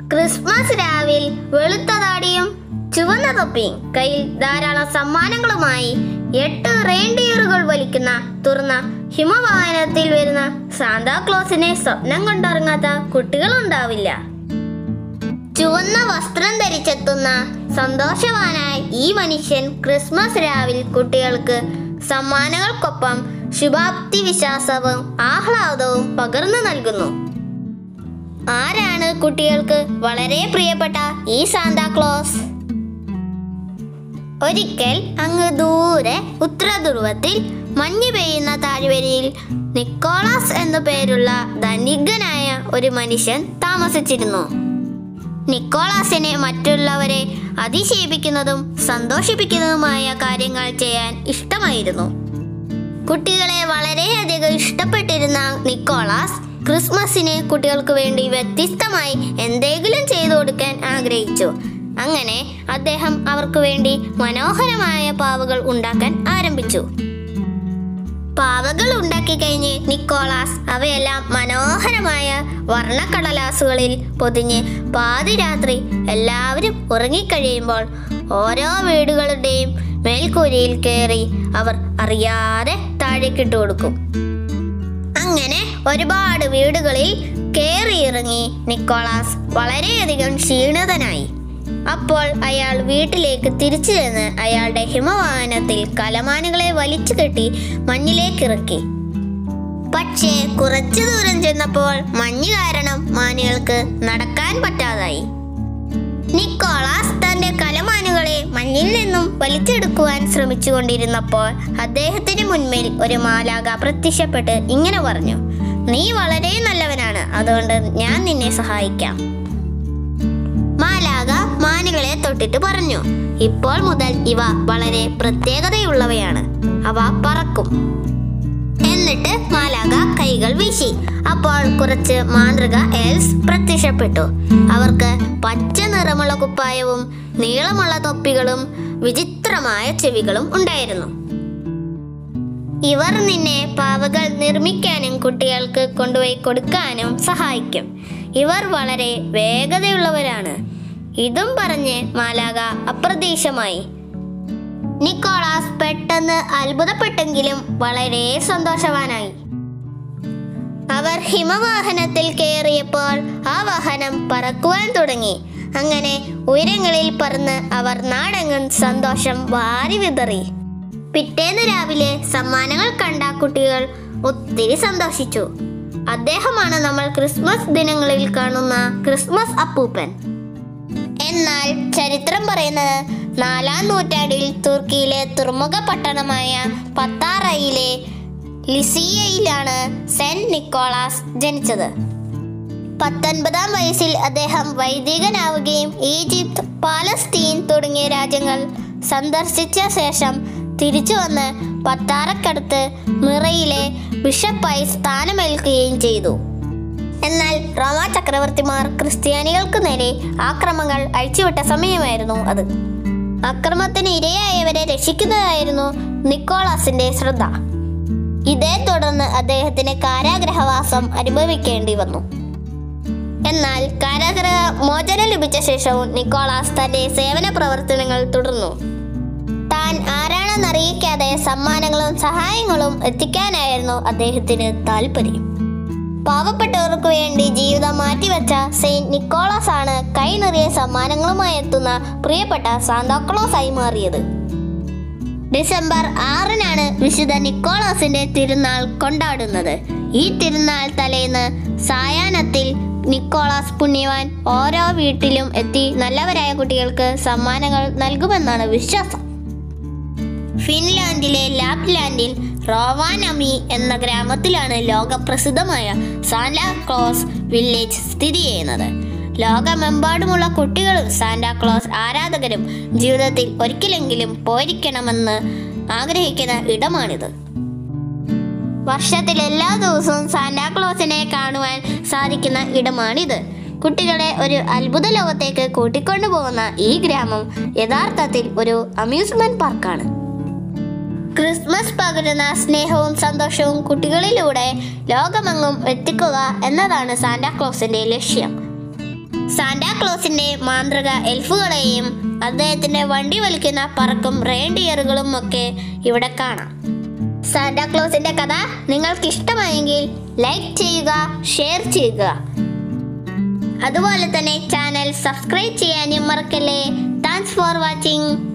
Christmas രാവിൽ വെളുത്ത താടിയും ചുവന്ന തൊപ്പിയും കയ്യിൽ ധാരാളം സമ്മാനങ്ങളുമായി എട്ട് റെയിൻഡിയറുകൾ വലിക്കുന്ന തുറന്ന ഹിമവാഹനത്തിൽ വരുന്ന സാന്താക്ലോസിനെ സ്വപ്നം കണ്ടിറങ്ങാത്ത കുട്ടികളുണ്ടാവില്ല ചുവന്ന വസ്ത്രം ധരിച്ചെത്തുന്ന സന്തോഷവാനായ ഈ മനുഷ്യൻ ക്രിസ്മസ് രാവിൽ കുട്ടികൾക്ക് സമ്മാനങ്ങൾക്കൊപ്പം ശുഭാപ്തി വിശ്വാസവും ആഹ്ലാദവും പകർന്നു നൽകുന്നു ആരാണ് കുട്ടികൾക്ക് വളരെ പ്രിയപ്പെട്ട ഈ സാന്താക്ലോസ് ഒരിക്കൽ അങ്ങ് ദൂരെ ഉത്തരധ്രുവത്തിൽ മഞ്ഞ് പെയ്യുന്ന താഴ്വരയിൽ നിക്കോളാസ് എന്നു പേരുള്ള ധനികനായ ഒരു മനുഷ്യൻ താമസിച്ചിരുന്നു നിക്കോളാസിന് മറ്റുള്ളവരെ അതിശയിപ്പിക്കുന്നതും സന്തോഷിപ്പിക്കുന്നതുമായ കാര്യങ്ങൾ ചെയ്യാൻ ഇഷ്ടമായിരുന്നു കുട്ടികളെ വളരെയധികം ഇഷ്ടപ്പെട്ടിരുന്ന നിക്കോളാസ് ക്രിസ്മസിന് കുട്ടികൾക്ക് വേണ്ടി വ്യത്യസ്തമായി എന്തെങ്കിലും ചെയ്തു കൊടുക്കാൻ ആഗ്രഹിച്ചു അങ്ങനെ അദ്ദേഹം അവർക്ക് വേണ്ടി മനോഹരമായ പാവകൾ ഉണ്ടാക്കാൻ ആരംഭിച്ചു പാവകൾ ഉണ്ടാക്കി കഴിഞ്ഞ് നിക്കോളാസ് അവയെല്ലാം മനോഹരമായ വർണ്ണക്കടലാസുകളിൽ പൊതിഞ്ഞ് പാതിരാത്രി എല്ലാവരും ഉറങ്ങിക്കഴിയുമ്പോൾ ഓരോ വീടുകളുടെയും മേൽക്കൂരയിൽ കയറി അവർ അറിയാതെ താഴേക്കിട്ട് കൊടുക്കും അങ്ങനെ ഒരുപാട് വീടുകളിൽ കയറിയിറങ്ങി നിക്കോളാസ് വളരെയധികം ക്ഷീണിതനായി അപ്പോൾ അയാൾ വീട്ടിലേക്ക് തിരിച്ചു ചെന്ന് അയാളുടെ ഹിമവാഹനത്തിൽ കലമാനുകളെ വലിച്ചു കെട്ടി മഞ്ഞിലേക്കിറക്കി പക്ഷേ കുറച്ചു ദൂരം ചെന്നപ്പോൾ മഞ്ഞ് കാരണം മാനുകൾക്ക് നടക്കാൻ പറ്റാതായി നിക്കോളാസ് തന്റെ കലമാനുകളെ മഞ്ഞിൽ നിന്നും വലിച്ചെടുക്കുവാൻ ശ്രമിച്ചുകൊണ്ടിരുന്നപ്പോൾ അദ്ദേഹത്തിന് മുൻപിൽ ഒരു മാലാക പ്രത്യക്ഷപ്പെട്ട് ഇങ്ങനെ പറഞ്ഞു നീ വളരെ നല്ലവനാണ് അതുകൊണ്ട് ഞാൻ നിന്നെ സഹായിക്കാം മാലാക മാനുകളെ തൊട്ടിട്ട് പറഞ്ഞു ഇപ്പോൾ മുതൽ ഇവ വളരെ പ്രത്യേകതയുള്ളവയാണ് അവ പറക്കും എന്നിട്ട് മാലാക കൈകൾ വീശി അപ്പോൾ കുറച്ച് മാന്ത്രിക എൽസ് പ്രത്യക്ഷപ്പെട്ടു അവർക്ക് പച്ച നിറമുള്ള കുപ്പായവും നീളമുള്ള തൊപ്പികളും വിചിത്രമായ ചെവികളും ഉണ്ടായിരുന്നു ഇവർ നിന്നെ പാവകൾ നിർമ്മിക്കാനും കുട്ടികൾക്ക് കൊണ്ടുപോയി കൊടുക്കാനും സഹായിക്കും ഇവർ വളരെ വേഗതയുള്ളവരാണ് ഇതും പറഞ്ഞ് മാലാക അപ്രതീക്ഷമായി നിക്കോളാസ് പെട്ടെന്ന് അത്ഭുതപ്പെട്ടെങ്കിലും വളരെ സന്തോഷവാനായി അവർ ഹിമവാഹനത്തിൽ കയറിയപ്പോൾ ആ വാഹനം പറക്കുവാൻ തുടങ്ങി അങ്ങനെ ഉയരങ്ങളിൽ പറന്ന് അവർ നാടെങ്ങും സന്തോഷം വാരി വിതറി പിറ്റേന്ന് രാവിലെ സമ്മാനങ്ങൾ കണ്ട കുട്ടികൾ ഒത്തിരി സന്തോഷിച്ചു അദ്ദേഹമാണ് നമ്മൾ ക്രിസ്മസ് ദിനങ്ങളിൽ കാണുന്ന ക്രിസ്മസ് അപ്പൂപ്പൻ എന്നാൽ ചരിത്രം പറയുന്നത് നാലാം നൂറ്റാണ്ടിൽ തുർക്കിയിലെ തുറമുഖ പട്ടണമായ പത്താറയിലെ ലിസിയയിലാണ് സെന്റ് നിക്കോളാസ് ജനിച്ചത് പത്തൊൻപതാം വയസ്സിൽ അദ്ദേഹം വൈദികനാവുകയും ഈജിപ്ത് പാലസ്തീൻ തുടങ്ങിയ രാജ്യങ്ങൾ സന്ദർശിച്ച ശേഷം തിരിച്ചു വന്ന് പത്താറക്കടുത്ത് മിറയിലെ ബിഷപ്പായി സ്ഥാനമേൽക്കുകയും ചെയ്തു എന്നാൽ റോമ ചക്രവർത്തിമാർ ക്രിസ്ത്യാനികൾക്ക് നേരെ ആക്രമങ്ങൾ അഴിച്ചുവിട്ട സമയമായിരുന്നു അത് അക്രമത്തിന് ഇരയായവരെ രക്ഷിക്കുന്നതായിരുന്നു നിക്കോളാസിന്റെ ശ്രദ്ധ ഇതേ തുടർന്ന് അദ്ദേഹത്തിന് കാരാഗ്രഹവാസം അനുഭവിക്കേണ്ടി വന്നു എന്നാൽ കാരാഗ്രഹ മോചനം ലഭിച്ച ശേഷവും നിക്കോളാസ് തന്റെ സേവന പ്രവർത്തനങ്ങൾ തുടർന്നു താൻ ആരാണെന്നറിയിക്കാതെ സമ്മാനങ്ങളും സഹായങ്ങളും എത്തിക്കാനായിരുന്നു അദ്ദേഹത്തിന് താല്പര്യം പാവപ്പെട്ടവർക്ക് വേണ്ടി ജീവിതം മാറ്റിവെച്ച സെയിന്റ് നിക്കോളാസ് ആണ് കൈ നിറയെ സമ്മാനങ്ങളുമായി എത്തുന്ന പ്രിയപ്പെട്ട സാന്താക്ലോസ് ആയി മാറിയത് ഡിസംബർ ആറിനാണ് വിശുദ്ധ നിക്കോളാസിന്റെ തിരുനാൾ കൊണ്ടാടുന്നത് ഈ തിരുനാൾ തലേന്ന് സായാഹ്നത്തിൽ നിക്കോളാസ് പുണ്യവാൻ ഓരോ വീട്ടിലും എത്തി നല്ലവരായ കുട്ടികൾക്ക് സമ്മാനങ്ങൾ നൽകുമെന്നാണ് വിശ്വാസം ഫിൻലാൻഡിലെ ലാപ്ലാൻഡിൽ റോവാനമി എന്ന ഗ്രാമത്തിലാണ് ലോകപ്രസിദ്ധമായ സാന്റാ ക്ലോസ് വില്ലേജ് സ്ഥിതി ചെയ്യുന്നത് ലോകമെമ്പാടുമുള്ള കുട്ടികളും സാന്റാ ക്ലോസ് ആരാധകരും ജീവിതത്തിൽ ഒരിക്കലെങ്കിലും പോയിരിക്കണമെന്ന് ആഗ്രഹിക്കുന്ന ഇടമാണിത് വർഷത്തിൽ എല്ലാ ദിവസവും സാന്റാക്ലോസിനെ കാണുവാൻ സാധിക്കുന്ന ഇടമാണിത് കുട്ടികളെ ഒരു അത്ഭുത ലോകത്തേക്ക് കൂട്ടിക്കൊണ്ടുപോകുന്ന ഈ ഗ്രാമം യഥാർത്ഥത്തിൽ ഒരു അമ്യൂസ്മെന്റ് പാർക്കാണ് ക്രിസ്മസ് പകരുന്ന സ്നേഹവും സന്തോഷവും കുട്ടികളിലൂടെ ലോകമെങ്ങും എത്തിക്കുക എന്നതാണ് സാന്റാക്ലോസിന്റെ ലക്ഷ്യം സാന്റാക്ലോസിന്റെ മാന്ത്രിക എൽഫുകളെയും അദ്ദേഹത്തിന്റെ വണ്ടി വലിക്കുന്ന പറക്കും റേൻഡിയറുകളും ഒക്കെ ഇവിടെ കാണാം സാന്റാക്ലോസിന്റെ കഥ നിങ്ങൾക്ക് ഇഷ്ടമായെങ്കിൽ ലൈക്ക് ചെയ്യുക ഷെയർ ചെയ്യുക അതുപോലെ തന്നെ ചാനൽ സബ്സ്ക്രൈബ് ചെയ്യാനും മറക്കല്ലേ താങ്ക്സ് ഫോർ വാച്ചിങ്